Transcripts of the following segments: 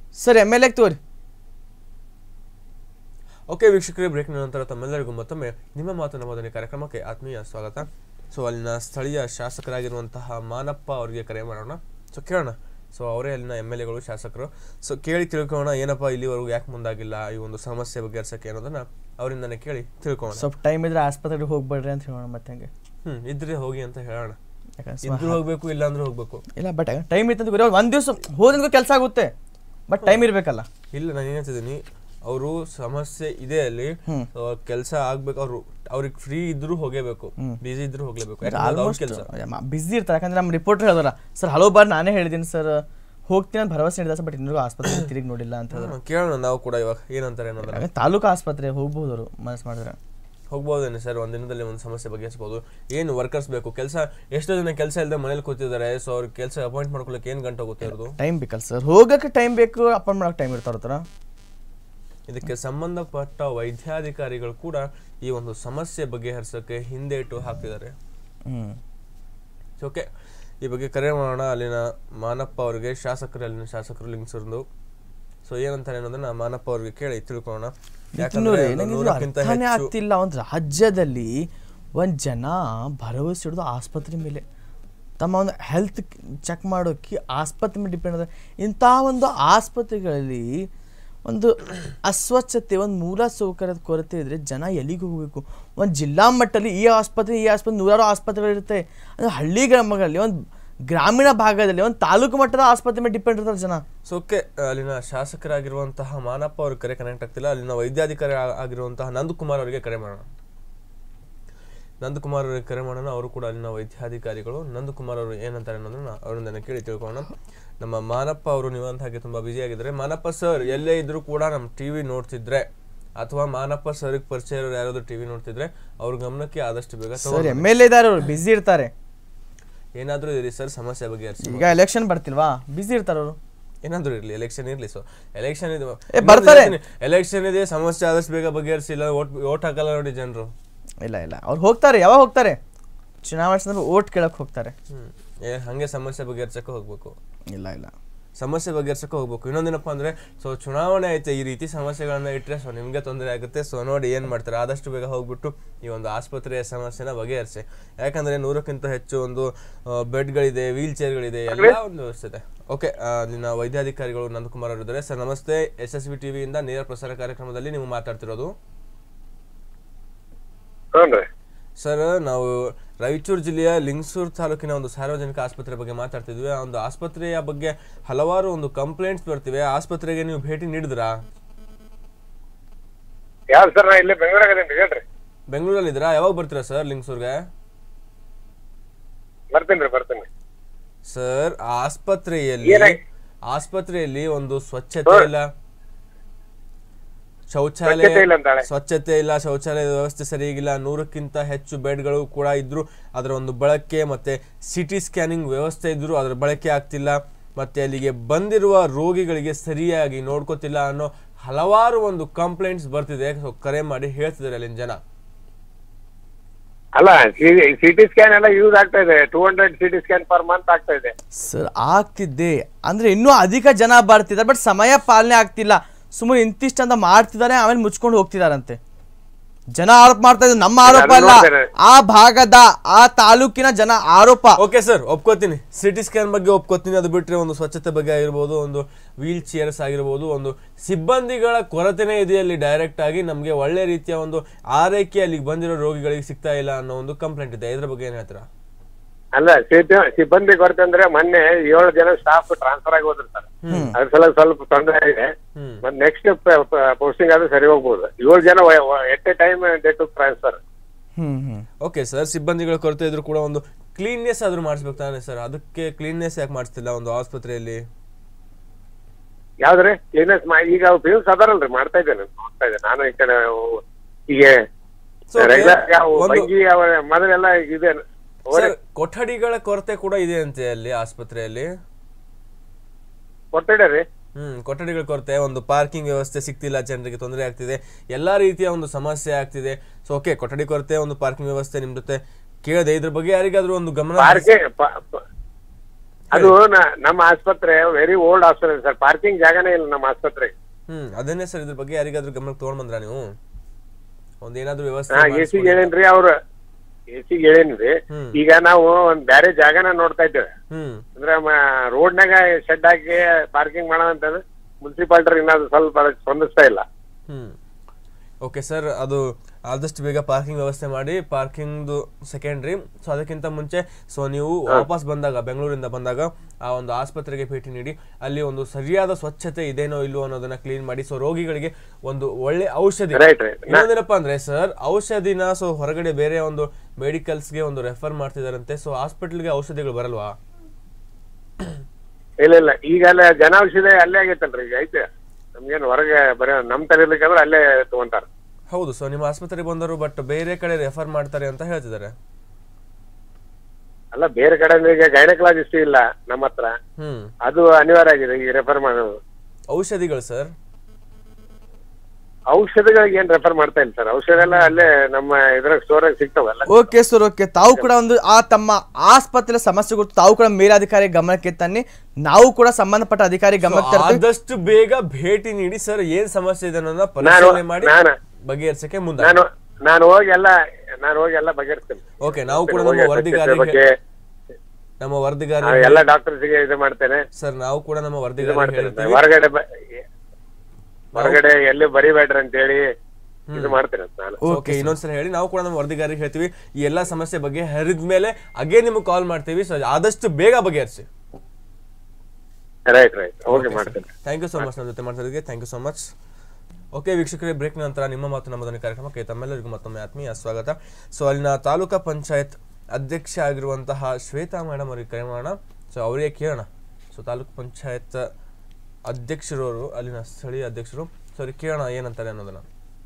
Sir M L ಎಗೆ ತೋರಿ okay ವೀಕ್ಷಕರೇ ಬ್ರೇಕ್ನ ನಂತರ ತಮ್ಮೆಲ್ಲರಿಗೂ ಮತ್ತೊಮ್ಮೆ ನಿಮ್ಮ ಮಾತು ನಮ್ಮದನೆ ಕಾರ್ಯಕ್ರಮಕ್ಕೆ ಆತ್ಮೀಯ ಸ್ವಾಗತ ಸೊ ಅಲ್ಲಿನ ಸ್ಥಳೀಯ ಶಾಸಕರಾಗಿರುವಂತಹ ಮಾನಪ್ಪ ಅವರಿಗೆ ಕರೆ ಮಾಡೋಣ ಸೊ ಕೇಳೋಣ ಸೊ ಅವರೇ ಅಲ್ಲಿನ ಎಮ್ ಎಲ್ ಎಗಳು ಶಾಸಕರು ಸೊ ಕೇಳಿ ತಿಳ್ಕೊಳ್ಳೋಣ ಏನಪ್ಪ ಇಲ್ಲಿವರೆಗೂ ಯಾಕೆ ಮುಂದಾಗಿಲ್ಲ ಈ ಒಂದು ಸಮಸ್ಯೆ ಬಗೆಹರಿಸಕ್ಕೆ ಅನ್ನೋದನ್ನ ಅವರಿಂದನೇ ಕೇಳಿ ತಿಳ್ಕೊಳ್ಳೋಣ ಸ್ವಲ್ಪ ಟೈಮ್ ಇದ್ರೆ ಆಸ್ಪತ್ರೆಗೆ ಹೋಗ್ಬೇಡ್ರಿ ಅಂತ ಹೇಳೋಣ ಮತ್ತೆ ಹಂಗೆ ಹ್ಮ್ ಇದ್ರೆ ಹೋಗಿ ಅಂತ ಹೇಳೋಣ ಯಾಕಂದ್ರೆ ಇದ್ರು ಹೋಗ್ಬೇಕು ಇಲ್ಲ ಅಂದ್ರೆ ಹೋಗ್ಬೇಕು ಇಲ್ಲ ಬಟ್ ಟೈಮ್ ಇತ್ತು ಅಂತ ಬರೀ ಒಂದು ದಿವಸ ಹೋದ್ರೆ ಕೆಲಸ ಆಗುತ್ತೆ ಬಟ್ ಟೈಮ್ ಇರಬೇಕಲ್ಲ ಇಲ್ಲ ನಾನು ಏನ್ ಹೇಳ್ತಿದ್ದೀನಿ ಅವರು ಸಮಸ್ಯೆ ಇದೆ ಅಲ್ಲಿ ಕೆಲಸ ಆಗ್ಬೇಕು ಅವರು ಅವ್ರಿಗೆ ಫ್ರೀ ಇದ್ರು ಹೋಗೇಬೇಕು ಬಿಸಿ ಇದ್ರು ಹೋಗ್ಲೇಬೇಕು ಯಾಕಂದ್ರೆ ಅದು ಅವ್ರ ಕೆಲಸ ಬಿಸಿ ಇರ್ತಾರೆ ಯಾಕಂದ್ರೆ ನಮ್ಮ ರಿಪೋರ್ಟರ್ ಹೇಳಿದಾರ ಸರ್ ಹಲೋ ಬಾರ್ ನಾನೇ ಹೇಳಿದ್ದೀನಿ ಸರ್ ಹೋಗ್ತೀನಿ ಅಂತ ಭರವಸೆ ನೀಡಿದ ಸರ್ ಬಟ್ ಇನ್ನೂ ಆಸ್ಪತ್ರೆ ತಿರುಗಿ ನೋಡಿಲ್ಲ ಅಂತ ಹೇಳಿದ್ರು ಕೇಳೋಣ ನಾವು ಕೂಡ ಇವಾಗ ಏನಂತಾರೆ ಅನ್ನೋದನ್ನ ಹಾಗಾಗಿ ತಾಲೂಕು ಆಸ್ಪತ್ರೆ ಹೋಗ್ಬೋದು ಅವರು ಮನಸ್ಸು ಮಾಡಿದ್ರೆ ಹೋಗ್ಬೋದೇನೆ ಸರ್ ಒಂದ್ ದಿನದಲ್ಲಿ ಒಂದು ಸಮಸ್ಯೆ ಬಗೆಹರಿಸಬಹುದು ಏನು ವರ್ಕರ್ಸ್ ಬೇಕು ಕೆಲಸ ಎಷ್ಟೋ ಜನ ಕೆಲಸ ಇಲ್ಲದೆ ಮನೇಲಿ ಕೂತಿದ್ದಾರೆ ಸೊ ಅವ್ರ ಕೆಲಸ ಅಪಾಯಿಂಟ್ ಮಾಡ್ಕೊಳಕ್ಕೆ ಏನು ಗಂಟೆ ಹೋಗುತ್ತೆ ಅವ್ರದ್ದು ಟೈಮ್ ಬೇಕಲ್ಲ ಸರ್ ಹೋಗಕ್ಕೆ ಟೈಮ್ ಬೇಕು ಅಪಾಯಿಂಟ್ ಮಾಡೋಕೆ ಟೈಮ್ ಇರ್ತಾರ ಹತ್ರ ಇದಕ್ಕೆ ಸಂಬಂಧಪಟ್ಟ ವೈದ್ಯಾಧಿಕಾರಿಗಳು ಕೂಡ ಈ ಒಂದು ಸಮಸ್ಯೆ ಬಗೆಹರಿಸೋಕೆ ಹಿಂದೇಟು ಹಾಕ್ತಿದ್ದಾರೆ ಹ್ಞೂ ಓಕೆ ಈ ಬಗ್ಗೆ ಕರೆ ಮಾಡೋಣ ಅಲ್ಲಿನ ಮಾನಪ್ಪ ಅವರಿಗೆ ಶಾಸಕರು ಅಲ್ಲಿನ ಶಾಸಕರು ಲಿಂಗ್ಸರ್ದು ಸೊ ಏನಂತಾರೆ ಅನ್ನೋದನ್ನ ಮಾನಪ್ಪ ಅವ್ರಿಗೆ ಕೇಳಿ ತಿಳ್ಕೊಳ್ಳೋಣ ಯಾಕಂದ್ರೆ ಒಂದು ನೂರಕ್ಕಿಂತ ಅರ್ಥನೇ ಹೆಚ್ಚು ಆಗ್ತಿಲ್ಲ ಒಂದು ರಾಜ್ಯದಲ್ಲಿ ಒಂದು ಜನ ಭರವಸೆ ಇಡೋದು ಆಸ್ಪತ್ರೆ ಮೇಲೆ ತಮ್ಮ ಒಂದು ಹೆಲ್ತ್ ಚೆಕ್ ಮಾಡೋಕ್ಕೆ ಆಸ್ಪತ್ರೆ ಮೇಲೆ ಡಿಪೆಂಡ್ ಅದ ಇಂಥ ಒಂದು ಆಸ್ಪತ್ರೆಗಳಲ್ಲಿ ಒಂದು ಅಸ್ವಚ್ಛತೆ ಒಂದು ಮೂಲ ಸೌಕರ್ಯದ ಕೊರತೆ ಇದ್ದರೆ ಜನ ಎಲ್ಲಿಗೆ ಹೋಗಬೇಕು ಒಂದು ಜಿಲ್ಲಾ ಮಟ್ಟದಲ್ಲಿ ಈ ಆಸ್ಪತ್ರೆ ಈ ಆಸ್ಪತ್ರೆ ನೂರಾರು ಆಸ್ಪತ್ರೆಗಳಿರುತ್ತೆ ಅಂದರೆ ಹಳ್ಳಿ ಗ್ರಾಮಗಳಲ್ಲಿ ಒಂದು ಗ್ರಾಮೀಣ ಭಾಗದಲ್ಲಿ ಒಂದು ತಾಲೂಕು ಮಟ್ಟದ ಆಸ್ಪತ್ರೆ ಮೇಲೆ ಡಿಪೆಂಡ್ ಇರ್ತಾರೆ ಜನ ಸೊ ಓಕೆ ಅಲ್ಲಿನ ಶಾಸಕರಾಗಿರುವಂತಹ ಮಾನಪ್ಪ ಅವ್ರ ಕರೆ ಕನೆಕ್ಟ್ ಆಗ್ತಿಲ್ಲ ಅಲ್ಲಿನ ವೈದ್ಯಾಧಿಕಾರಿ ಆ- ಆಗಿರುವಂತಹ ನಂದಕುಮಾರ್ ಅವರಿಗೆ ಕರೆ ಮಾಡೋಣ ನಂದಕುಮಾರ್ ಅವರಿಗೆ ಕರೆ ಮಾಡೋಣ ಅವರು ಕೂಡ ಅಲ್ಲಿನ ವೈದ್ಯಾಧಿಕಾರಿಗಳು ನಂದಕುಮಾರ್ ಅವರು ಏನಂತಾರೆ ಅನ್ನೋದನ್ನ ಅವರಿಂದ ಕೇಳಿ ತಿಳ್ಕೊಳ್ಳೋಣ ನಮ್ಮ ಮಾನಪ್ಪ ಅವರು ನೀವು ಅಂತ ಹಾಗೆ ತುಂಬಾ ಬ್ಯುಸಿ ಆಗಿದ್ದಾರೆ ಮಾನಪ್ಪ ಸರ್ ಎಲ್ಲೇ ಇದ್ರೂ ಕೂಡ ನಮ್ಮ ಟಿವಿ ನೋಡ್ತಿದ್ರೆ ಅಥವಾ ಮಾನಪ್ಪ ಸರ್ಗೆ ಪರಿಚಯ ಇರೋರು ಯಾರಾದ್ರೂ ಟಿವಿ ನೋಡ್ತಿದ್ರೆ ಅವ್ರ ಗಮನಕ್ಕೆ ಆದಷ್ಟು ಬೇಗ ತಗೊಂಡ್ ಸರ್ ಎಮ್ ಎಲ್ ಎ ಇದ್ದಾರೆ ಅವರು ಬ್ಯುಸಿ ಇರ್ತಾರೆ ಏನಾದ್ರೂ ಇರಿ ಸರ್ ಸಮಸ್ಯೆ ಬಗೆಹರಿಸಿ ಈಗ ಎಲೆಕ್ಷನ್ ಬರ್ತಿಲ್ವಾ ಬ್ಯುಸಿ ಇರ್ತಾರೆ ಅವರು ಏನಾದ್ರೂ ಇರ್ಲಿ ಎಲೆಕ್ಷನ್ ಇರ್ಲಿ ಸೊ ಎಲೆಕ್ಷನ್ ಇದೆ ಏ, ಬರ್ತಾರೆ. ಎಲೆಕ್ಷನ್ ಇದೆ ಸಮಸ್ಯೆ ಆದಷ್ಟು ಬೇಗ ಬಗೆಹರಿಸಿಲ್ಲ ಓಟ್ ಓಟ್ ಹಾಕಲ್ಲ ನೋಡಿ ಜನರು ಇಲ್ಲ ಇಲ್ಲ ಅವ್ರು ಹೋಗ್ತಾರೆ ಯಾವಾಗ ಹೋಗ್ತಾರೆ ಚುನಾವಣೆ ಸಂದರ್ಭ ಓಟ್ ಕೇಳಕ್ ಹೋಗ್ತಾರೆ ಹ್ಮ್ ಏ ಹಂಗೆ ಸಮಸ್ಯೆ ಬಗೆಹರ್ಸಕ್ಕೆ ಹೋಗ್ಬೇಕು ಇಲ್ಲ ಇಲ್ಲ ಸಮಸ್ಯೆ ಬಗೆಹರ್ಸಕ್ಕೆ ಹೋಗ್ಬೇಕು ಇನ್ನೊಂದೇನಪ್ಪ ಅಂದ್ರೆ ಸೊ ಚುನಾವಣೆ ಐತೆ ಈ ರೀತಿ ಸಮಸ್ಯೆಗಳನ್ನ ಇಟ್ಟರೆ ಸೊ ನಿಮ್ಗೆ ತೊಂದರೆ ಆಗುತ್ತೆ ಸೊ ನೋಡಿ ಏನ್ ಮಾಡ್ತಾರೆ ಆದಷ್ಟು ಬೇಗ ಹೋಗ್ಬಿಟ್ಟು ಈ ಒಂದು ಆಸ್ಪತ್ರೆಯ ಸಮಸ್ಯೆನ ಬಗೆಹರಿಸಿ ಯಾಕಂದ್ರೆ ನೂರಕ್ಕಿಂತ ಹೆಚ್ಚು ಒಂದು ಆ, ಬೆಡ್ಗಳಿದೆ ವೀಲ್ ಚೇರ್ಗಳಿದೆ ಎಲ್ಲ ಒಂದು ವ್ಯವಸ್ಥೆ ಇದೆ ಓಕೆ ನಿನ್ನ ವೈದ್ಯಾಧಿಕಾರಿಗಳು ನಂದಕುಮಾರ್ ಅವರು ಇದ್ದಾರೆ ಸರ್ ನಮಸ್ತೆ ಎಸ್ ಎಸ್ ಬಿ ಟಿವಿಯಿಂದ ನೇರ ಪ್ರಸಾರ ಕಾರ್ಯಕ್ರಮದಲ್ಲಿ ನೀವು ಮಾತಾಡ್ತಿರೋದು ಹ್ಞೂನ್ರಿ ಸರ್ ನಾವು ರಾಯಚೂರು ಜಿಲ್ಲೆಯ ಲಿಂಗಸೂರು ತಾಲೂಕಿನ ಒಂದು ಸಾರ್ವಜನಿಕ ಆಸ್ಪತ್ರೆ ಬಗ್ಗೆ ಮಾತಾಡ್ತಿದ್ವಿ ಆ ಒಂದು ಆಸ್ಪತ್ರೆಯ ಬಗ್ಗೆ ಹಲವಾರು ಒಂದು ಕಂಪ್ಲೇಂಟ್ಸ್ ಬರ್ತಿವೆ ಆಸ್ಪತ್ರೆಗೆ ನೀವು ಭೇಟಿ ನೀಡಿದ್ರಾ ಯಾವ್ದು ಸರ್ ನಾ ಇಲ್ಲೇ ಬೆಂಗಳೂರಾಗ ಅದೇನ್ರಿ ಹೇಳ್ರಿ ಬೆಂಗಳೂರಲ್ಲಿ ಇದ್ರಾ ಯಾವಾಗ ಬರ್ತೀರಾ ಸರ್ ಲಿಂಗಸೂರ್ಗೆ ಬರ್ತೀನಿ ಬರ್ತೀನಿ ಸರ್ ಆಸ್ಪತ್ರೆಯಲ್ಲಿ ಏನಾಗ್- ಆಸ್ಪತ್ರೆಯಲ್ಲಿ ಒಂದು ಸ್ವಚ್ಛತೆ ಇಲ್ಲ ಶೌಚಾಲಯ ಸ್ವಚ್ಛತೆ ಇಲ್ಲ ಅಂತಾಳೆ. ಸ್ವಚ್ಛತೆ ಇಲ್ಲ ಶೌಚಾಲಯದ ವ್ಯವಸ್ಥೆ ಸರಿಯಾಗಿಲ್ಲ ನೂರಕ್ಕಿಂತ ಹೆಚ್ಚು ಬೆಡ್ಗಳು ಕೂಡ ಇದ್ರು ಅದರ ಒಂದು ಬಳಕೆ ಮತ್ತೆ ಸಿಟಿ ಸ್ಕ್ಯಾನಿಂಗ್ ವ್ಯವಸ್ಥೆ ಇದ್ರು ಅದರ ಬಳಕೆ ಆಗ್ತಿಲ್ಲ ಮತ್ತೆ ಅಲ್ಲಿಗೆ ಬಂದಿರುವ ರೋಗಿಗಳಿಗೆ ಸರಿಯಾಗಿ ನೋಡ್ಕೋತಿಲ್ಲ ಅನ್ನೋ ಹಲವಾರು ಒಂದು ಕಂಪ್ಲೇಂಟ್ಸ್ ಬರ್ತಿದೆ ಸೊ ಕರೆ ಮಾಡಿ ಹೇಳ್ತಿದ್ದಾರೆ ಅಲ್ಲಿನ ಜನ ಅಲ್ಲ ಸಿಟಿ ಸ್ಕ್ಯಾನ್ ಎಲ್ಲ ಯೂಸ್ ಆಗ್ತಾ ಇದೆ two hundred CT scan per month ಆಗ್ತಾ ಇದೆ ಸರ್ ಆಗ್ತಿದ್ದೆ ಅಂದ್ರೆ ಇನ್ನೂ ಅಧಿಕ ಜನ ಬರ್ತಿದ್ದಾರೆ ಬಟ್ ಸಮಯ ಪಾಲನೆ ಆಗ್ತಿಲ್ಲ ಸುಮ್ಮನೆ ಇಂತಿಷ್ಟು ಅಂತ ಮಾಡ್ತಿದ್ದಾರೆ ಆಮೇಲೆ ಮುಚ್ಕೊಂಡು ಹೋಗ್ತಿದಾರಂತೆ ಜನ ಆರೋಪ ಮಾಡ್ತಾ ಇದ್ದಾರೆ ನಮ್ಮ ಆರೋಪ ಅಲ್ಲ ನೋಡ್ತೇನೆ. ಆ ಭಾಗದ ಆ ತಾಲೂಕಿನ ಜನ ಆರೋಪ ಓಕೆ ಸರ್ ಒಪ್ಕೋತೀನಿ ಸಿಟಿ ಸ್ಕ್ಯಾನ್ ಬಗ್ಗೆ ಒಪ್ಕೋತೀನಿ ಅದು ಬಿಟ್ಟರೆ ಒಂದು ಸ್ವಚ್ಛತೆ ಬಗ್ಗೆ ಆಗಿರ್ಬೋದು ಒಂದು ವೀಲ್ ಚೇರ್ಸ್ ಆಗಿರ್ಬೋದು ಒಂದು ಸಿಬ್ಬಂದಿಗಳ ಕೊರತೆನೇ ಇದೆ ಅಲ್ಲಿ ಡೈರೆಕ್ಟ್ ಆಗಿ ನಮಗೆ ಒಳ್ಳೆ ರೀತಿಯ ಒಂದು ಆರೈಕೆ ಅಲ್ಲಿಗೆ ಬಂದಿರೋ ರೋಗಿಗಳಿಗೆ ಸಿಗ್ತಾ ಇಲ್ಲ ಅನ್ನೋ ಒಂದು ಕಂಪ್ಲೇಂಟ್ ಇದೆ ಇದ್ರ ಬಗ್ಗೆ ಏನ್ ಹೇಳ್ತೀರಾ ಅಲ್ಲ ಸಿಬ್ಬ- ಸಿಬ್ಬಂದಿ ಕೊರತೆ ಅಂದ್ರೆ ಮೊನ್ನೆ ಏಳು ಜನ ಸ್ಟಾಫ್ ಟ್ರಾನ್ಸ್ಫರ್ ಆಗಿ ಹೋದ್ರು ಸರ್ ಅದ್ರ ಸಲ ಸ್ವಲ್ಪ ತೊಂದರೆ ಇದೆ ಹ್ಮ್. ಮತ್ ನೆಕ್ಸ್ಟ್ ಪೋಸ್ಟಿಂಗ್ ಆದ್ರೆ ಸರಿ ಹೋಗ್ಬೋದು ಏಳು ಜನ at a time they to transfer hmm hmm okay sir ಸಿಬ್ಬಂದಿಗಳ ಕೊರತೆ ಇದ್ರೂ ಕೂಡ ಒಂದು ಕ್ಲೀನ್ನೆಸ್ ಆದ್ರೂ ಮಾಡಿಸ್ಬೇಕು ತಾನೆ ಸರ್ ಅದಕ್ಕೆ ಕ್ಲೀನ್ನೆಸ್ ಯಾಕೆ ಮಾಡಿಸ್ತಿಲ್ಲ ಒಂದು ಆಸ್ಪತ್ರೆಯಲ್ಲಿ ಯಾವ್ದ್ರಿ ಕ್ಲೀನೆಸ್ ಈಗ ಪ್ಯೂನ್ಸ್ ಅದಾರಲ್ರಿ ಮಾಡ್ತಾ ಇದ್ದೇನೆ ನೋಡ್ತಾ ಇದ್ದೆ ನಾನು ಈ ಕಡೆ ಅವು ಈಗ So, okay, regular ಯಾವ ಒಂದು- ಬಂಗಿ ಯಾವ ಮೊದಲೆಲ್ಲ ಇದೆ ಸರ್ ಕೊಠಡಿಗಳ ಕೊರತೆ ಕೂಡ ಇದೆ ಅಂತೆ ಅಲ್ಲಿ ಆಸ್ಪತ್ರೆಯಲ್ಲಿ ಕೊಟ್ಟಿಡೆ ರೀ ಹ್ಮ್ ಕೊಠಡಿಗಳ ಕೊರತೆ ಒಂದು ಪಾರ್ಕಿಂಗ್ ವ್ಯವಸ್ಥೆ ಸಿಗ್ತಿಲ್ಲ ಜನರಿಗೆ ತೊಂದರೆ ಆಗ್ತಿದೆ ಎಲ್ಲಾ ರೀತಿಯ ಒಂದು ಸಮಸ್ಯೆ ಆಗ್ತಿದೆ ಸೊ ಓಕೆ ಕೊಠಡಿ ಕೊರತೆ ಒಂದು ಪಾರ್ಕಿಂಗ್ ವ್ಯವಸ್ಥೆ ನಿಮ್ ಜೊತೆ ಕೇಳದೆ ಇದ್ರ ಬಗ್ಗೆ ಯಾರಿಗಾದ್ರೂ ಒಂದು ಗಮನ ಪಾರ್ಕಿಂಗ್ ಅದು ನ- ನಮ್ಮ ಆಸ್ಪತ್ರೆ ವೆರಿ ಓಲ್ಡ್ ಆಸ್ಪತ್ರೆ ಸರ್ ಪಾರ್ಕಿಂಗ್ ಜಾಗನೇ ಇಲ್ಲ ನಮ್ಮ ಆಸ್ಪತ್ರೆ ಹ್ಮ್ ಅದನ್ನೇ ಸರ್ ಇದ್ರ ಬಗ್ಗೆ ಯಾರಿಗಾದ್ರೂ ಗಮನಕ್ಕೆ ತಗೊಂಡ್ ಬಂದ್ರ ನೀವು ಒಂದ್ ಏನಾದ್ರೂ ವ್ಯವಸ್ಥೆ ಹಾ ಎ ಮಾಡಿಸ್ಕೊಡಿ. ಸಿಗೆ ಹೇಳೇನ್ರಿ ಅವ್ರ ಎ ಸಿಗೆ ಹೇಳೇನ್ರಿ ಹ್ಮ್. ಈಗ ನಾವು ಒಂದ್ ಬ್ಯಾರೆ ಜಾಗನ ನೋಡ್ತಾ ಇದ್ದೇವೆ ಹ್ಮ್ ಅಂದ್ರೆ ರೋಡ್ನಾಗ ಶೆಡ್ ಹಾಕಿ ಪಾರ್ಕಿಂಗ್ ಮಾಡೋಣ ಅಂತಂದ್ರೆ ಮುನ್ಸಿಪಾಲ್ಟಿ ಇನ್ನ ಅದು ಸ್ವಲ್ಪ ಅದಕ್ಕೆ ಸ್ಪಂದಿಸ್ತಾ ಇಲ್ಲ ಹ್ಮ್ ಓಕೆ ಸರ್ ಅದು ಆದಷ್ಟು ಬೇಗ ಪಾರ್ಕಿಂಗ್ ವ್ಯವಸ್ಥೆ ಮಾಡಿ ಪಾರ್ಕಿಂಗ್ದು ಸೆಕೆಂಡ್ರಿ ಸೊ ಅದಕ್ಕಿಂತ ಮುಂಚೆ ಸೊ ನೀವು ವಾಪಸ್ ಬಂದಾಗ ಬೆಂಗಳೂರಿಂದ ಬಂದಾಗ ಆ ಒಂದು ಆಸ್ಪತ್ರೆಗೆ ಭೇಟಿ ನೀಡಿ ಅಲ್ಲಿ ಒಂದು ಸರಿಯಾದ ಸ್ವಚ್ಛತೆ ಇದೇನೋ ಇಲ್ವೋ ಅನ್ನೋದನ್ನ ಕ್ಲೀನ್ ಮಾಡಿ ಸೊ ರೋಗಿಗಳಿಗೆ ಒಂದು ಒಳ್ಳೆ ಔಷಧಿ ರೈಟ್ ರೈಟ್ ಇನ್ನೊಂದೇನಪ್ಪ ಅಂದ್ರೆ ಸರ್ ಔಷಧಿನ ಸೊ ಹೊರಗಡೆ ಬೇರೆ ಒಂದು ಮೆಡಿಕಲ್ಸ್ಗೆ ಒಂದು ರೆಫರ್ ಮಾಡ್ತಿದಾರಂತೆ ಸೊ ಹಾಸ್ಪಿಟಲ್ಗೆ ಔಷಧಿಗಳು ಬರಲ್ವಾ ಇಲ್ಲ ಇಲ್ಲ ಈಗ ಅಲ್ಲೇ ಜನೌಷಧಿ ಅಲ್ಲೇ ಆಗೈತಲ್ರಿ ಈಗ ಐತೆ ನಮ್ಗೇನ್ ಹೊರಗೆ ಬರೀ ನಮ್ ತರಲಿಕ್ಕಂದ್ರೆ ಅಲ್ಲೇ ತಗೊಂತಾರ ಹೌದು ಸೊ ನಿಮ್ಮ ಆಸ್ಪತ್ರೆಗೆ ಬಂದರು ಬಟ್ ಬೇರೆ ಕಡೆ ರೆಫರ್ ಮಾಡ್ತಾರೆ ಅಂತ ಹೇಳ್ತಿದ್ದಾರೆ ಅಲ್ಲ ಬೇರೆ ಕಡೆ ಅಂದ್ರೆ ಈಗ ಗೈನಕಲಾಜಿಸ್ಟ್ ಇಲ್ಲ ನಮ್ಮ ಹತ್ರ ಹ್ಮ್ ಅದು ಅನಿವಾರ್ಯ ಆಗಿದೆ ಈಗ ರೆಫರ್ ಮಾಡೋದು ಔಷಧಿಗಳು ಸರ್ ಔಷಧಿಗಳಿಗೆ ಏನ್ ರೆಫರ್ ಮಾಡ್ತಾ ಇಲ್ಲ ಸರ್ ಔಷಧ ಎಲ್ಲ ಅಲ್ಲೇ ನಮ್ಮ ಇದ್ರಾಗ ಸ್ಟೋರಾಗ ಸಿಗ್ತಾವಲ್ಲ ಓಕೆ ಸರ್ ಓಕೆ ತಾವು ಕೂಡ ಒಂದು ಆ ತಮ್ಮ ಆಸ್ಪತ್ರೆ ಸಮಸ್ಯೆ ಕುರಿತು ತಾವು ಕೂಡ ಮೇಲಾಧಿಕಾರಿ ಗಮನಕ್ಕೆ ತನ್ನಿ ನಾವು ಕೂಡ ಸಂಬಂಧಪಟ್ಟ ಅಧಿಕಾರಿ ಗಮನಕ್ಕೆ ತರ್ತೀವಿ ಆದಷ್ಟು ಬೇಗ ಭೇಟಿ ನೀಡಿ ಸರ್ ಏನ್ ಸಮಸ್ಯೆ ಇದೆ ಅನ್ನೋದನ್ನ ಪರಿಶೀಲನೆ ಮಾಡಿ ನಾನು ಬಗೆಹರಿಸಕ್ಕೆ ಮುಂದೆ ನಾನು ನಾನು ಹೋಗಿ ಎಲ್ಲ ನಾನು ಹೋಗಿ ಎಲ್ಲ ಬಗೆಹರಿಸ್ತೇನೆ ಓಕೆ ನಾವು ಕೂಡ ಹೋಗಿ ನಮ್ಮ ಸ್ವಚ್ಛತೆ ವರದಿಗಾರರಿಗೆ ಬಗ್ಗೆ ನಮ್ಮ ವರದಿಗಾರ ಆ, ಎಲ್ಲ ಡಾಕ್ಟರ್ಸ್ಗೆ ಇದು ಮಾಡ್ತೇನೆ ಸರ್ ನಾವು ಕೂಡ ನಮ್ಮ ಇದು ವರದಿಗಾರ ಮಾಡ್ತೇನೆ ಹೇಳ್ತೀವಿ ಹೊರಗಡೆ ಬ- ಹೊರಗಡೆ ಎಲ್ಲಿ ಬರಿಬೇಡ್ರಿ ಅಂತ ಹೇಳಿ ಇದು ಮಾಡ್ತೇನೆ ನಾನು ಓಕೆ ಇನ್ನೊಂದ್ಸಲ ಹೇಳಿ ನಾವು ಕೂಡ ನಮ್ಮ ವರದಿಗಾರರಿಗೆ ಹೇಳ್ತೀವಿ ಈ ಎಲ್ಲಾ ಸಮಸ್ಯೆ ಬಗ್ಗೆ ಹರಿದ ಮೇಲೆ ಅಗೇ ನಿಮ್ಗೆ ಕಾಲ್ ಮಾಡ್ತೀವಿ ಸೊ ಆದಷ್ಟು ಬೇಗ ಬಗೆಹರಿಸಿ ರೈಟ್ ರೈಟ್ ಓಕೆ ಮಾಡ್ತೇನೆ ಥ್ಯಾಂಕ್ ಯು ಸೊ ಮಚ್ ನಮ್ಮ ಜೊತೆ ಮಾತಾಡೋದಕ್ಕೆ thank you so much okay ವೀಕ್ಷಕರೇ ಬ್ರೇಕ್ ನಂತರ ನಿಮ್ಮ ಮಾತು ನಮ್ಮದೊಂದು ಕಾರ್ಯಕ್ರಮಕ್ಕೆ ತಮ್ಮೆಲ್ಲರಿಗೂ ಮತ್ತೊಮ್ಮೆ ಆತ್ಮೀಯ ಸ್ವಾಗತ ಸೊ ಅಲ್ಲಿನ ತಾಲೂಕಾ ಪಂಚಾಯತ್ ಅಧ್ಯಕ್ಷ ಆಗಿರುವಂತಹ ಶ್ವೇತಾ ಮೇಡಮ್ ಅವರಿಗೆ ಕರೆ ಮಾಡೋಣ ಸೊ ಅವರಿಗೆ ಕೇಳೋಣ ಸೊ ತಾಲೂಕು ಪಂಚಾಯತ್ ಅಧ್ಯಕ್ಷರವರು ಅಲ್ಲಿನ ಸ್ಥಳೀಯ ಅಧ್ಯಕ್ಷರು ಸೊ ಅವ್ರಿಗೆ ಕೇಳೋಣ ಏನಂತಾರೆ ಅನ್ನೋದನ್ನ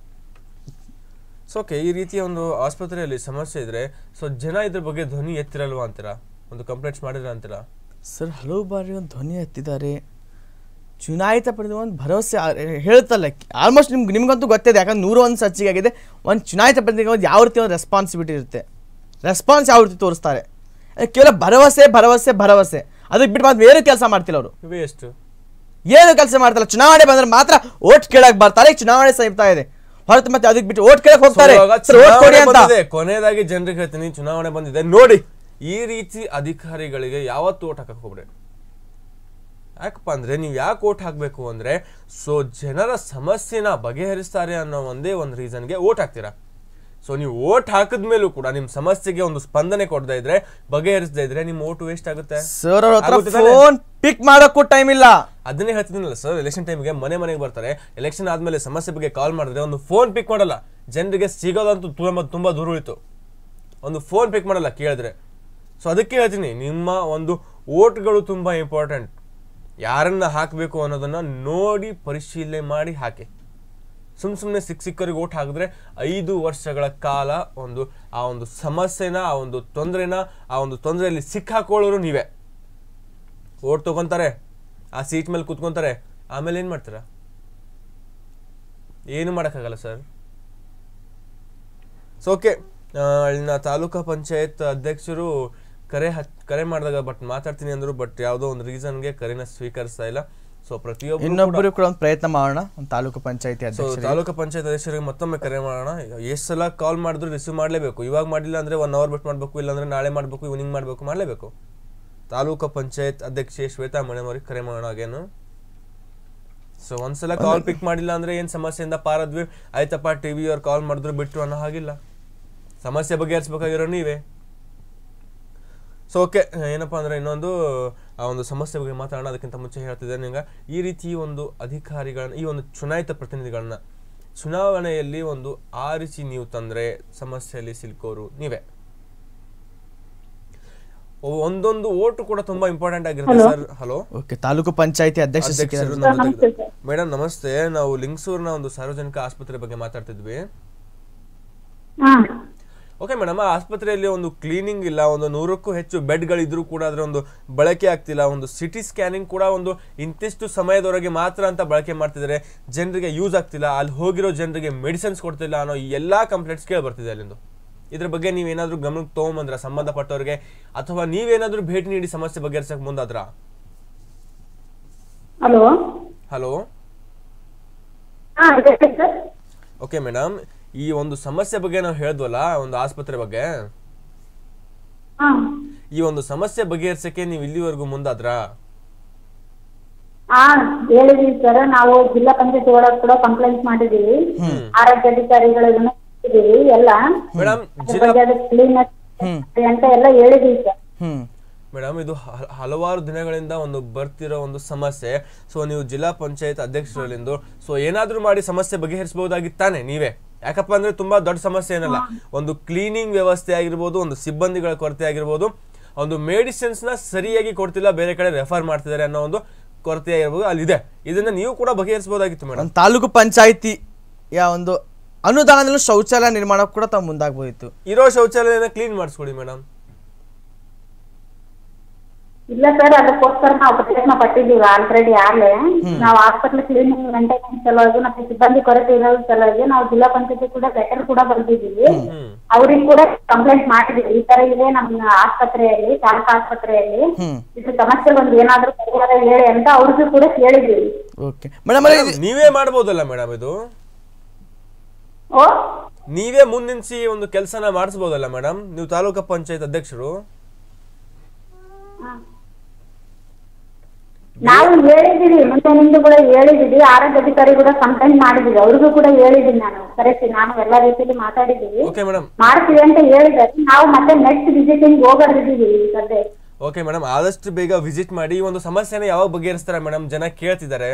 ಸೊ ಓಕೆ ಈ ರೀತಿಯ ಒಂದು ಆಸ್ಪತ್ರೆಯಲ್ಲಿ ಸಮಸ್ಯೆ ಇದ್ರೆ ಸೊ ಜನ ಇದ್ರ ಬಗ್ಗೆ ಧ್ವನಿ ಎತ್ತಿರಲ್ವಾ ಅಂತೀರಾ ಒಂದು ಕಂಪ್ಲೇಂಟ್ಸ್ ಮಾಡಿದ್ರ ಅಂತೀರಾ ಸರ್ ಹಲವು ಬಾರಿ ಒಂದು ಧ್ವನಿ ಎತ್ತಿದ್ದಾರೆ ಚುನಾಯಿತ ಪಡೆದ ಒಂದು ಭರವಸೆ ಆ- ಹೇಳ್ತಲ್ಲ ಆಲ್ಮೋಸ್ಟ್ ನಿಮ್ಗೆ ನಿಮ್ಗಂತೂ ಗೊತ್ತಿದೆ ಯಾಕಂದ್ರೆ ನೂರ ಒಂದು ಸಚ್ಚಿಗೆ ಆಗಿದೆ ಒಂದು ಚುನಾಯಿತ ಪ್ರತಿನಿಧಿಗೆ ಒಂದು ಯಾವ ರೀತಿ ಒಂದು ರೆಸ್ಪಾನ್ಸಿಬಿಲಿಟಿ ಇರುತ್ತೆ ರೆಸ್ಪಾನ್ಸ್ ಯಾವ ರೀತಿ ತೋರಿಸ್ತಾರೆ ಅದು ಕೇವಲ ಭರವಸೆ ಭರವಸೆ ಭರವಸೆ ಅದಕ್ಕೆ ಬಿಟ್ಟು ಮತ್ತೆ ಬೇರೆ ಕೆಲಸ ಮಾಡ್ತಿಲ್ಲ ಅವರು ಇವೇ ಎಷ್ಟು ಏನು ಕೆಲಸ ಮಾಡ್ತಾರಲ್ಲ ಚುನಾವಣೆ ಬಂದ್ರೆ ಮಾತ್ರ ಓಟ್ ಕೇಳಕ್ ಬರ್ತಾರೆ ಚುನಾವಣೆ ಸಮೀಪ್ತಾ ಇದೆ ಹೊರತು ಮತ್ತೆ ಅದಕ್ಕೆ ಬಿಟ್ಟು ಓಟ್ ಕೇಳಕ್ ಹೋಗ್ತಾರೆ ಇವಾಗ ಸರ್ ಓಟ್ ಕೊಡಿ ಚುನಾವಣೆ ಅಂತ ಬಂದಿದೆ. ಕೊನೆಯದಾಗಿ ಜನರಿಗೆ ಹೇಳ್ತೀನಿ ಚುನಾವಣೆ ಬಂದಿದೆ ನೋಡಿ ಈ ರೀತಿ ಅಧಿಕಾರಿಗಳಿಗೆ ಯಾವತ್ತು ಓಟ್ ಹಾಕಕ್ ಹೋಗ್ಬೇಡಿ ಯಾಕಪ್ಪ ಅಂದ್ರೆ ನೀವು ಯಾಕೆ ಓಟ್ ಹಾಕ್ಬೇಕು ಅಂದ್ರೆ ಸೊ ಜನರ ಸಮಸ್ಯೆನ ಬಗೆಹರಿಸ್ತಾರೆ ಅನ್ನೋ ಒಂದೇ ಒಂದು ರೀಸನ್ಗೆ ಓಟ್ ಹಾಕ್ತೀರಾ ಸೊ ನೀವು ಓಟ್ ಹಾಕಿದ್ಮೇಲೂ ಕೂಡ ನಿಮ್ ಸಮಸ್ಯೆಗೆ ಒಂದು ಸ್ಪಂದನೆ ಕೊಡದೇ ಇದ್ರೆ ಬಗೆಹರಿಸದೇ ಇದ್ರೆ ನಿಮ್ ಓಟ್ ವೇಸ್ಟ್ ಆಗುತ್ತೆ ಸರ್ ಅವ್ರ ಹತ್ರ ಆಗುತ್ತೆ ತಾನೇ? ಫೋನ್ ಪಿಕ್ ಮಾಡೋಕ್ಕೂ ಟೈಮ್ ಇಲ್ಲ ಅದನ್ನೇ ಹೇಳ್ತಿದ್ದೀನಲ್ಲ ಸರ್ ಎಲೆಕ್ಷನ್ ಟೈಮ್ಗೆ ಮನೆ ಮನೆಗೆ ಬರ್ತಾರೆ ಎಲೆಕ್ಷನ್ ಆದ್ಮೇಲೆ ಸಮಸ್ಯೆ ಬಗ್ಗೆ ಕಾಲ್ ಮಾಡಿದ್ರೆ ಒಂದು ಫೋನ್ ಪಿಕ್ ಮಾಡಲ್ಲ ಜನರಿಗೆ ಸಿಗೋದಂತೂ ತುಂಬಾ ತುಂಬಾ ದೂರ ಉಳಿತು ಒಂದು ಫೋನ್ ಪಿಕ್ ಮಾಡಲ್ಲ ಕೇಳಿದ್ರೆ ಸೊ ಅದಕ್ಕೆ ಹೇಳ್ತೀನಿ ನಿಮ್ಮ ಒಂದು ಓಟ್ಗಳು ತುಂಬಾ ಇಂಪಾರ್ಟೆಂಟ್ ಯಾರನ್ನ ಹಾಕಬೇಕು ಅನ್ನೋದನ್ನ ನೋಡಿ ಪರಿಶೀಲನೆ ಮಾಡಿ ಹಾಕಿ ಸುಮ್ ಸುಮ್ಮನೆ ಸಿಕ್ ಸಿಕ್ಕರಿಗೆ ಓಟ್ ಹಾಕಿದ್ರೆ ಐದು ವರ್ಷಗಳ ಕಾಲ ಒಂದು ಆ ಒಂದು ಸಮಸ್ಯೆನ ಆ ಒಂದು ತೊಂದರೆನ ಆ ಒಂದು ತೊಂದರೆಯಲ್ಲಿ ಸಿಕ್ಕಾಕೊಳ್ಳೋರು ನೀವೇ ಓಟ್ ತಗೊಂತಾರೆ ಆ ಸೀಟ್ ಮೇಲೆ ಕೂತ್ಕೊಂತಾರೆ ಆಮೇಲೆ ಏನು ಮಾಡ್ತೀರಾ ಏನು ಮಾಡೋಕ್ಕಾಗಲ್ಲ ಸರ್ ಸೊ ಓಕೆ ಅಲ್ಲಿನ ತಾಲೂಕಾ ಪಂಚಾಯತ್ ಅಧ್ಯಕ್ಷರು ಕರೆ ಹಚ್ ಕರೆ ಮಾಡಿದಾಗ ಬಟ್ ಮಾತಾಡ್ತೀನಿ ಅಂದ್ರು ಬಟ್ ಯಾವುದೋ ಒಂದು ರೀಸನ್ಗೆ ಕರೆನ ಸ್ವೀಕರಿಸ್ತಾ ಇಲ್ಲ ಸೊ ಪ್ರತಿಯೊಬ್ಬರು ಇನ್ನೊಬ್ಬರು ಕೂಡ ಒಂದು ಪ್ರಯತ್ನ ಮಾಡೋಣ ಒಂದು ತಾಲೂಕು ಪಂಚಾಯತಿ ಸೊ ಅಧ್ಯಕ್ಷ ತಾಲೂಕು ಪಂಚಾಯತ್ ಅಧ್ಯಕ್ಷರಿಗೆ ಮತ್ತೊಮ್ಮೆ ಕರೆ ಮಾಡೋಣ ಎಷ್ಟು ಸಲ ಕಾಲ್ ಮಾಡಿದ್ರು ರಿಸೀವ್ ಮಾಡಲೇಬೇಕು ಇವಾಗ ಮಾಡಿಲ್ಲ ಅಂದ್ರೆ ಒನ್ ಅವರ್ ಬಿಟ್ಟು ಮಾಡಬೇಕು ಇಲ್ಲಾಂದ್ರೆ ನಾಳೆ ಮಾಡಬೇಕು ಇವನಿಂಗ್ ಮಾಡಬೇಕು ಮಾಡಲೇಬೇಕು ತಾಲೂಕು ಪಂಚಾಯತ್ ಅಧ್ಯಕ್ಷೆ ಶ್ವೇತಾ ಮೇಡಮ್ ಅವ್ರಿಗೆ ಕರೆ ಮಾಡೋಣ ಆಗೇನು ಸೊ ಒಂದ್ಸಲ ಕಾಲ್ ಪಿಕ್ ಮಾಡಿಲ್ಲ ಅಂದ್ರೆ ಏನ್ ಸಮಸ್ಯೆಯಿಂದ ಪಾರದ್ವಿ ಆಯ್ತಪ್ಪ ಟಿವಿ ಅವ್ರು ಕಾಲ್ ಮಾಡಿದ್ರು ಬಿಟ್ರು ಅನ್ನೋ ಹಾಗಿಲ್ಲ ಸಮಸ್ಯೆ ಬಗೆಹರಿಸ್ಬೇಕಾಗಿರೋ ನೀವೇ ಸೊ ಓಕೆ ಏನಪ್ಪಾ ಅಂದ್ರೆ ಇನ್ನೊಂದು ಆ ಒಂದು ಸಮಸ್ಯೆ ಬಗ್ಗೆ ಮಾತಾಡೋಣ ಅದಕ್ಕಿಂತ ಮುಂಚೆ ಹೇಳ್ತಿದ್ದೇನೆ ನಿಂಗೆ ಈ ರೀತಿ ಒಂದು ಅಧಿಕಾರಿಗಳನ್ನ ಈ ಒಂದು ಚುನಾಯಿತ ಪ್ರತಿನಿಧಿಗಳನ್ನ ಚುನಾವಣೆಯಲ್ಲಿ ಒಂದು ಆರಿಸಿ ನೀವು ತಂದ್ರೆ ಸಮಸ್ಯೆಯಲ್ಲಿ ಸಿಲ್ಕೋರು ನೀವೇ ಒ- ಒಂದೊಂದು ಓಟು ಕೂಡ ತುಂಬಾ ಇಂಪಾರ್ಟೆಂಟ್ ಆಗಿರುತ್ತೆ ಸರ್ ಹಲೋ ಓಕೆ ತಾಲೂಕು ಪಂಚಾಯತಿ ಅಧ್ಯಕ್ಷ ಅಧ್ಯಕ್ಷರು ಸಿಕ್ಕಿದ್ದಾರೆ ನಮ್ಮ ಜೊತೆಗಿದ್ದಾರೆ. ಮೇಡಮ್ ನಮಸ್ತೆ ನಾವು ಲಿಂಗಸೂರ್ನ ಒಂದು ಸಾರ್ವಜನಿಕ ಆಸ್ಪತ್ರೆ ಬಗ್ಗೆ ಮಾತಾಡ್ತಿದ್ವಿ ಹಾ ಓಕೆ ಮೇಡಮ್ ಆ ಆಸ್ಪತ್ರೆಯಲ್ಲಿ ಒಂದು ಕ್ಲೀನಿಂಗ್ ಇಲ್ಲ ಒಂದು ನೂರಕ್ಕೂ ಹೆಚ್ಚು ಬೆಡ್ಗಳಿದ್ರು ಕೂಡ ಅದರ ಒಂದು ಬಳಕೆ ಆಗ್ತಿಲ್ಲ ಒಂದು ಸಿಟಿ ಸ್ಕ್ಯಾನಿಂಗ್ ಕೂಡ ಒಂದು ಇಂತಿಷ್ಟು ಸಮಯದವರೆಗೆ ಮಾತ್ರ ಅಂತ ಬಳಕೆ ಮಾಡ್ತಿದ್ದಾರೆ ಜನರಿಗೆ ಯೂಸ್ ಆಗ್ತಿಲ್ಲ ಅಲ್ಲಿ ಹೋಗಿರೋ ಜನರಿಗೆ ಮೆಡಿಸಿನ್ಸ್ ಕೊಡ್ತಿಲ್ಲ ಅನ್ನೋ ಈ ಎಲ್ಲಾ ಕಂಪ್ಲೇಂಟ್ಸ್ ಕೇಳಿ ಬರ್ತಿದೆ ಅಲ್ಲಿಂದು ಇದ್ರ ಬಗ್ಗೆ ನೀವೇನಾದ್ರೂ ಗಮನಕ್ಕೆ ತಗೊಂಬಂದ್ರ ಸಂಬಂಧಪಟ್ಟವ್ರಿಗೆ ಅಥವಾ ನೀವೇನಾದ್ರೂ ಭೇಟಿ ನೀಡಿ ಸಮಸ್ಯೆ ಬಗೆಹರಿಸಕ್ ಮುಂದಾದ್ರ ಹಲೋ ಹಲೋ ಹಾ ಇದೆ ಸರ್ ಓಕೆ ಮೇಡಮ್ ಈ ಒಂದು ಸಮಸ್ಯೆ ಬಗ್ಗೆ ನಾವು ಹೇಳಿದ್ವಲ್ಲ ಒಂದು ಆಸ್ಪತ್ರೆ ಬಗ್ಗೆ ಹಾ ಈ ಒಂದು ಸಮಸ್ಯೆ ಬಗೆಹರಿಸಕ್ಕೆ ನೀವು ಇಲ್ಲಿವರೆಗೂ ಮುಂದಾದ್ರಾ ಹಾ ಹೇಳಿದೀವಿ ಸರ್ ನಾವು ಜಿಲ್ಲಾ ಪಂಚಾಯತ್ ಒಳಗೆ ಕೂಡ ಕಂಪ್ಲೇಂಟ್ ಮಾಡಿದೀವಿ ಆರೋಗ್ಯಾಧಿಕಾರಿಗಳನ್ನ ಹೇಳಿದೀವಿ ಎಲ್ಲ ಮೇಡಮ್ ಅದ್ರ ಜಿಲ್ಲಾ ಬಗ್ಗೆ ಅದು ಕ್ಲೀನೆಸ್ ಅಂತ ಎಲ್ಲ ಹೇಳಿದೀವಿ ಸರ್ ಹ್ಮ್ ಮೇಡಮ್ ಇದು ಹ- ಹಲವಾರು ದಿನಗಳಿಂದ ಒಂದು ಬರ್ತಿರೋ ಒಂದು ಸಮಸ್ಯೆ ಸೊ ನೀವು ಜಿಲ್ಲಾ ಪಂಚಾಯತ್ ಅಧ್ಯಕ್ಷರಲ್ಲಿಂದು ಸೊ ಏನಾದ್ರೂ ಮಾಡಿ ಸಮಸ್ಯೆ ಬಗೆಹರಿಸಬಹುದಾಗಿತ್ತು ತಾನೆ ನೀವೇ ಯಾಕಪ್ಪ ಅಂದ್ರೆ ತುಂಬಾ ದೊಡ್ಡ ಸಮಸ್ಯೆ ಏನಲ್ಲ ಒಂದು ಕ್ಲೀನಿಂಗ್ ವ್ಯವಸ್ಥೆ ಆಗಿರ್ಬೋದು ಒಂದು ಸಿಬ್ಬಂದಿಗಳ ಕೊರತೆ ಆಗಿರ್ಬೋದು ಒಂದು ಮೆಡಿಸಿನ್ಸ್ ನ ಸರಿಯಾಗಿ ಕೊಡ್ತಿಲ್ಲ ಬೇರೆ ಕಡೆ ರೆಫರ್ ಮಾಡ್ತಿದ್ದಾರೆ ಅನ್ನೋ ಒಂದು ಕೊರತೆ ಆಗಿರ್ಬೋದು ಅಲ್ಲಿದೆ ಇದನ್ನ ನೀವು ಕೂಡ ಬಗೆಹರಿಸಬಹುದಾಗಿತ್ತು ಮೇಡಮ್ ಒಂದು ತಾಲೂಕು ಪಂಚಾಯಿತಿ ಯಾ ಒಂದು ಅನುದಾನದಲ್ಲೂ ಶೌಚಾಲಯ ನಿರ್ಮಾಣಕ್ಕೆ ಕೂಡ ತಾವು ಮುಂದಾಗ್ಬೋದಿತ್ತು ಇರೋ ಶೌಚಾಲಯನ ಕ್ಲೀನ್ ಮಾಡಿಸ್ಕೊಡಿ ಮೇಡಮ್ ಇಲ್ಲ ಸರ್ ಅದಕ್ಕೋಸ್ಕರ ನಾವು ಪ್ರಯತ್ನ ಪಟ್ಟಿದ್ದೀವಿ ಆಲ್ರೆಡಿ ಆಗ್ಲೇ ನಾವು ಹಾಸ್ಪಿಟಲ್ ಕ್ಲೀನಿಂಗ್ ಮೇಂಟೈನೆನ್ಸ್ ಸಲುವಾಗಿ ಮತ್ತೆ ಸಿಬ್ಬಂದಿ ಕೊರತೆ ಇರೋದ್ರ ಸಲುವಾಗಿ ನಾವು ಜಿಲ್ಲಾ ಪಂಚಾಯತಿ ಕೂಡ ಲೆಟರ್ ಕೂಡ ಬರ್ದಿದ್ದೀವಿ ಹ್ಮ್ ಅವ್ರಿಗೆ ಕೂಡ ಕಂಪ್ಲೇಂಟ್ ಮಾಡಿದೀವಿ ಈ ತರ ಇದೆ ನಮ್ಮ ಆಸ್ಪತ್ರೆಯಲ್ಲಿ ತಾಲೂಕು ಆಸ್ಪತ್ರೆಯಲ್ಲಿ ಹ್ಮ್ ಇದು ಸಮಸ್ಯೆ ಒಂದು ಏನಾದ್ರೂ ಪರಿಹಾರ ಹೇಳಿ ಅಂತ ಅವ್ರಿಗೂ ಕೂಡ ಕೇಳಿದೀವಿ ಓಕೆ ಮೇಡಮ್ Madam, ನೀವೇ ಮಾಡ್ಬೋದಲ್ಲ ಮೇಡಮ್ ಇದು ಓ ನೀವೇ ಮುಂದಿನ್ಸಿ ಒಂದು ಕೆಲಸನ ಮಾಡಿಸ್ಬೋದಲ್ಲ ಮೇಡಮ್ ನೀವು ತಾಲೂಕು ಪಂಚಾಯತ್ ಅಧ್ಯಕ್ಷರು ನಾವು ಹೇಳಿದೀವಿ ಮುಂದೆ ನಿಂದು ಕೂಡ ಹೇಳಿದೀವಿ ಆರೋಗ್ಯ ಅಧಿಕಾರಿ ಕೂಡ ಕಂಪ್ಲೇಂಟ್ ಮಾಡಿದೀವಿ ಅವ್ರಿಗೂ ಕೂಡ ಹೇಳಿದೀನಿ ನಾನು ಕರೆಕ್ಟ್ ನಾನು ಎಲ್ಲಾ ರೀತಿಯಲ್ಲಿ ಮಾತಾಡಿದೀವಿ ಓಕೆ ಮೇಡಮ್ ಮಾಡ್ತೀವಿ ಅಂತ ಹೇಳಿದ್ದಾರೆ ನಾವು ಮತ್ತೆ ನೆಕ್ಸ್ಟ್ ವಿಸಿಟಿಂಗ್ ಹೋಗೋದಿದ್ದೀವಿ ಈ ಸದ್ಯ ಓಕೆ ಮೇಡಮ್ ಆದಷ್ಟು ಬೇಗ ವಿಸಿಟ್ ಮಾಡಿ ಈ ಒಂದು ಸಮಸ್ಯೆನ ಯಾವಾಗ ಬಗೆಹರಿಸ್ತಾರೆ ಮೇಡಮ್ ಜನ ಕೇಳ್ತಿದ್ದಾರೆ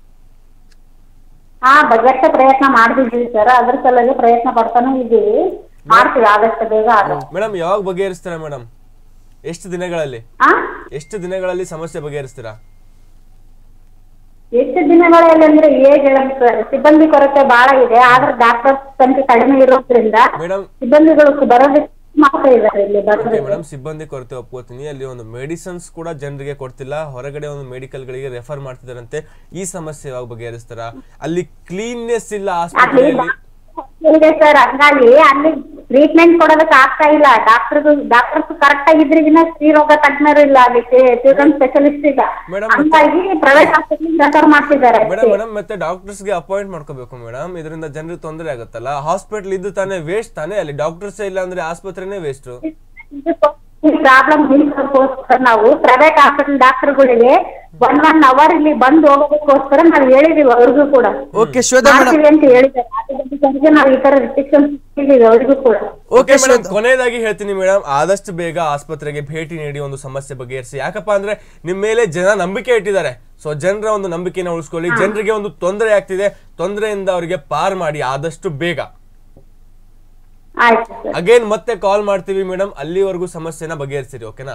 ಹಾ ಬಗೆಟ್ಟ ಪ್ರಯತ್ನ ಮಾಡ್ತಿದ್ದೀವಿ ಸರ್ ಅದ್ರ ಸಲುವಾಗಿ ಪ್ರಯತ್ನ ಪಡ್ತಾನೂ ಇದ್ದೀವಿ ಮಾಡ್ತೀವಿ ಆದಷ್ಟು ಬೇಗ ಆದಷ್ಟು ಮೇಡಮ್ ಯಾವಾಗ ಬಗೆಹರಿಸ್ತಾರೆ ಮೇಡಮ್ ಎಷ್ಟು ದಿನಗಳಲ್ಲಿ ಹಾ ಎಷ್ಟು ದಿನಗಳಲ್ಲಿ ಸಮಸ್ಯೆ ಬಗೆಹರಿಸ್ತೀರಾ ಎಷ್ಟು ದಿನಗಳಲ್ಲಿ ಅಂದ್ರೆ ಹೇಗೆ ಹೇಳೋದು ಸರ್ ಸಿಬ್ಬಂದಿ ಕೊರತೆ ಬಹಳ ಇದೆ ಆದ್ರೆ ಡಾಕ್ಟರ್ ಸಂಖ್ಯೆ ಕಡಿಮೆ ಇರೋದ್ರಿಂದ ಮೇಡಮ್ ಸಿಬ್ಬಂದಿಗಳು ಬರೋದಕ್ಕೆ ಮಾಡ್ತಾ ಇದ್ದಾರೆ ಇಲ್ಲಿ ಓಕೆ ಬರೋದಕ್ಕೆ ಮೇಡಮ್ ಸಿಬ್ಬಂದಿ ಕೊರತೆ ಒಪ್ಕೋತೀನಿ ಅಲ್ಲಿ ಒಂದು ಮೆಡಿಸಿನ್ಸ್ ಕೂಡ ಜನರಿಗೆ ಕೊಡ್ತಿಲ್ಲ ಹೊರಗಡೆ ಒಂದು ಮೆಡಿಕಲ್ಗಳಿಗೆ ರೆಫರ್ ಮಾಡ್ತಿದಾರಂತೆ ಈ ಸಮಸ್ಯೆ ಯಾವಾಗ ಬಗೆಹರಿಸ್ತಾರ ಅಲ್ಲಿ ಕ್ಲೀನ್ನೆಸ್ ಇಲ್ಲ ಅಲ್ಲಿ ಆಸ್ಪತ್ರೆಯಲ್ಲಿ ಇದೆ ಸರ್ ಹಂಗಾಗಿ ಅಲ್ಲಿ ಟ್ರೀಟ್ಮೆಂಟ್ ಕೊಡೋದಕ್ಕೆ ಆಗ್ತಾ ಇಲ್ಲ ಡಾಕ್ಟರ್ ಡಾಕ್ಟರ್ಸ್ ಕರೆಕ್ಟ್ ಆಗಿದ್ರಿಗಿನ ಸ್ತ್ರೀ ರೋಗ ತಜ್ಞರು ಇಲ್ಲ ಅಲ್ಲಿ ಚಿಲ್ಡ್ರನ್ ಸ್ಪೆಷಲಿಸ್ಟ್ ಇಲ್ಲ Madam, ಹಂಗಾಗಿ ಪ್ರೈವೇಟ್ ಹಾಸ್ಪಿಟಲ್ ರೆಫರ್ ಮಾಡ್ತಿದ್ದಾರೆ ಮೇಡಮ್ ಮೇಡಮ್ ಮತ್ತೆ ಡಾಕ್ಟರ್ಸ್ಗೆ ಅಪಾಯಿಂಟ್ ಮಾಡ್ಕೋಬೇಕು ಮೇಡಮ್ ಇದರಿಂದ ಜನರಿಗೆ ತೊಂದರೆ ಆಗುತ್ತಲ್ಲ ಹಾಸ್ಪಿಟಲ್ ಇದ್ದು ತಾನೇ ವೇಸ್ಟ್ ತಾನೇ ಅಲ್ಲಿ ಡಾಕ್ಟರ್ಸ್ ಇಲ್ಲ ಅಂದ್ರೆ ಆಸ್ಪತ್ರೆನೇ ವೇಸ್ಟ್ ಪ್ರಾಬ್ಲಮ್ ನಿಲ್ಸೋದಕ್ಕೋಸ್ಕರ ನಾವು ಪ್ರೈವೇಟ್ ಹಾಸ್ಪಿಟಲ್ ಡಾಕ್ಟರ್ಗಳಿಗೆ ಒನ್ ಒನ್ ಅವರ್ ಇಲ್ಲಿ ಬಂದು ಹೋಗೋದಕ್ಕೋಸ್ಕರ ನಾವು ಹೇಳಿದೀವಿ ಅವ್ರಿಗೂ ಕೂಡ ಓಕೆ ಶ್ವೇತಾ ಮೇಡಮ್ ಮಾಡ್ತೀವಿ ಅಂತ ಹೇಳಿದ್ದಾರೆ ಅದಕ್ಕೆ ನಾವು ಈ ತರ ರಿಸ್ಟ್ರಿಕ್ಷನ್ಸ್ ಹೇಳಿದೀವಿ ಅವ್ರಿಗೂ ಕೂಡ ಓಕೆ ಓಕೆ ಮೇಡಮ್ ಶ್ವೇತಾ ಕೊನೆಯದಾಗಿ ಹೇಳ್ತೀನಿ ಮೇಡಮ್ ಆದಷ್ಟು ಬೇಗ ಆಸ್ಪತ್ರೆಗೆ ಭೇಟಿ ನೀಡಿ ಒಂದು ಸಮಸ್ಯೆ ಬಗೆಹರಿಸಿ ಯಾಕಪ್ಪ ಅಂದ್ರೆ ನಿಮ್ ಮೇಲೆ ಜನ ನಂಬಿಕೆ ಇಟ್ಟಿದ್ದಾರೆ ಸೊ ಜನರ ಒಂದು ನಂಬಿಕೆನ ಉಳಿಸ್ಕೊಳ್ಳಿ ಜನರಿಗೆ ಒಂದು ತೊಂದರೆ ಆಗ್ತಿದೆ ತೊಂದರೆಯಿಂದ ಅವರಿಗೆ ಪಾರ್ ಮಾಡಿ ಆದಷ್ಟು ಬೇಗ ಆಯ್ತು ಸರ್ ಅಗೇನ್ ಮತ್ತೆ ಕಾಲ್ ಮಾಡ್ತೀವಿ ಮೇಡಮ್ ಅಲ್ಲಿವರೆಗೂ ಸಮಸ್ಯೆನ ಬಗೆಹರಿಸಿರಿ ಓಕೆನಾ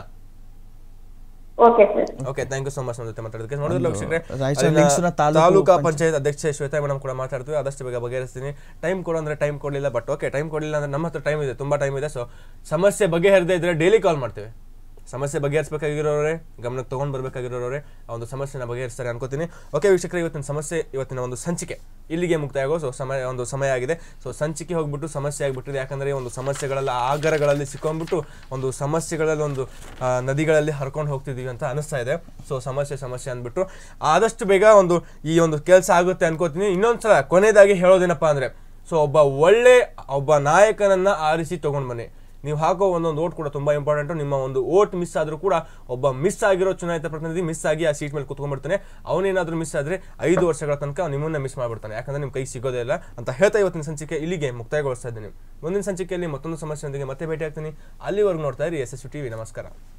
okay sir okay thank you so much ನಮ್ಮ ಜೊತೆ ಮಾತಾಡೋದಕ್ಕೆ ನೋಡಿದ್ರೆ ವೀಕ್ಷಕರೇ, ರಾಯಚೂರು ಅಲ್ಲಿನ ಲಿಂಕ್ಸ್ನ ತಾಲೂಕು ತಾಲೂಕಾ ಪಂಚಾಯತ್ ಪಂಚಾಯತ್ ಅಧ್ಯಕ್ಷೆ ಶ್ವೇತಾ ಮೇಡಮ್ ಕೂಡ ಮಾತಾಡ್ತೀವಿ ಆದಷ್ಟು ಬೇಗ ಬಗೆಹರಿಸ್ತೀನಿ ಟೈಮ್ ಕೊಡು ಅಂದ್ರೆ ಟೈಮ್ ಕೊಡಲಿಲ್ಲ ಬಟ್ ಓಕೆ ಟೈಮ್ ಕೊಡಲಿಲ್ಲ ಅಂದ್ರೆ ನಮ್ಮ ಹತ್ರ ಟೈಮ್ ಇದೆ ತುಂಬಾ ಟೈಮ್ ಇದೆ ಸೊ ಸಮಸ್ಯೆ ಬಗೆಹರದೇ ಇದ್ರೆ ಡೈಲಿ ಕಾಲ್ ಮಾಡ್ತೇವೆ ಸಮಸ್ಯೆ ಬಗೆಹರಿಸಬೇಕಾಗಿರೋರೆ ಗಮನಕ್ಕೆ ತಗೊಂಡ್ ಬರ್ಬೇಕಾಗಿರೋರೆ ಆ ಒಂದು ಸಮಸ್ಯೆನ ಬಗೆಹರಿಸ್ತಾರೆ ಅನ್ಕೋತೀನಿ ಓಕೆ ವೀಕ್ಷಕರೇ ಇವತ್ತಿನ ಸಮಸ್ಯೆ ಇವತ್ತಿನ ಒಂದು ಸಂಚಿಕೆ ಇಲ್ಲಿಗೆ ಮುಕ್ತಾಯ ಆಗೋ ಸೊ ಸಮಯ ಒಂದು ಸಮಯ ಆಗಿದೆ ಸೊ ಸಂಚಿಕೆ ಹೋಗ್ಬಿಟ್ಟು ಸಮಸ್ಯೆ ಆಗಿಬಿಟ್ಟಿದೆ ಯಾಕಂದ್ರೆ ಈ ಒಂದು ಸಮಸ್ಯೆಗಳೆಲ್ಲ ಆಗರಗಳಲ್ಲಿ ಸಿಕ್ಕೊಂಡ್ಬಿಟ್ಟು ಒಂದು ಸಮಸ್ಯೆಗಳಲ್ಲಿ ಒಂದು ಆ, ನದಿಗಳಲ್ಲಿ ಹರ್ಕೊಂಡು ಹೋಗ್ತಿದೀವಿ ಅಂತ ಅನಿಸ್ತಾ ಇದೆ ಸೊ ಸಮಸ್ಯೆ ಸಮಸ್ಯೆ ಅಂದ್ಬಿಟ್ಟು ಆದಷ್ಟು ಬೇಗ ಒಂದು ಈ ಒಂದು ಕೆಲಸ ಆಗುತ್ತೆ ಅನ್ಕೋತೀನಿ ಇನ್ನೊಂದ್ಸಲ ಕೊನೆಯದಾಗಿ ಹೇಳೋದೇನಪ್ಪ ಅಂದ್ರೆ ಸೊ ಒಬ್ಬ ಒಳ್ಳೆ ಒಬ್ಬ ನಾಯಕನನ್ನ ಆರಿಸಿ ತಗೊಂಡ್ ಬನ್ನಿ ನೀವು ಹಾಕೋ ಒಂದೊಂದು ಓಟ್ ಕೂಡ ತುಂಬಾ ಇಂಪಾರ್ಟೆಂಟ್ ನಿಮ್ಮ ಒಂದು ಓಟ್ ಮಿಸ್ ಆದ್ರೂ ಕೂಡ ಒಬ್ಬ ಮಿಸ್ ಆಗಿರೋ ಚುನಾಯಿತ ಪ್ರತಿನಿಧಿ ಮಿಸ್ ಆಗಿ ಆ ಸೀಟ್ ಮೇಲೆ ಕುತ್ಕೊಂಡ್ಬಿಡ್ತಾನೆ ಅವನೇನಾದ್ರೂ ಮಿಸ್ ಆದ್ರೆ ಐದು ವರ್ಷಗಳ ತನಕ ಅವ್ನು ನಿಮ್ಮನ್ನ ಮಿಸ್ ಮಾಡ್ಬಿಡ್ತಾನೆ ಯಾಕಂದ್ರೆ ನಿಮ್ಮ ಕೈ ಸಿಗೋದೇ ಇಲ್ಲ ಅಂತ ಹೇಳ್ತಾ ಇವತ್ತಿನ ಸಂಚಿಕೆ ಇಲ್ಲಿಗೆ ಮುಕ್ತಾಯಗೊಳಿಸ್ತಾ ಇದ್ದೀನಿ ಮುಂದಿನ ಸಂಚಿಕೆಯಲ್ಲಿ ಮತ್ತೊಂದು ಸಮಸ್ಯೆಯೊಂದಿಗೆ ಮತ್ತೆ ಭೇಟಿ ಆಗ್ತೀನಿ ಅಲ್ಲಿವರೆಗೂ ನೋಡ್ತಾ ಇರಿ ಎಸ್ ಎಸ್ ಟಿವಿ ನಮಸ್ಕಾರ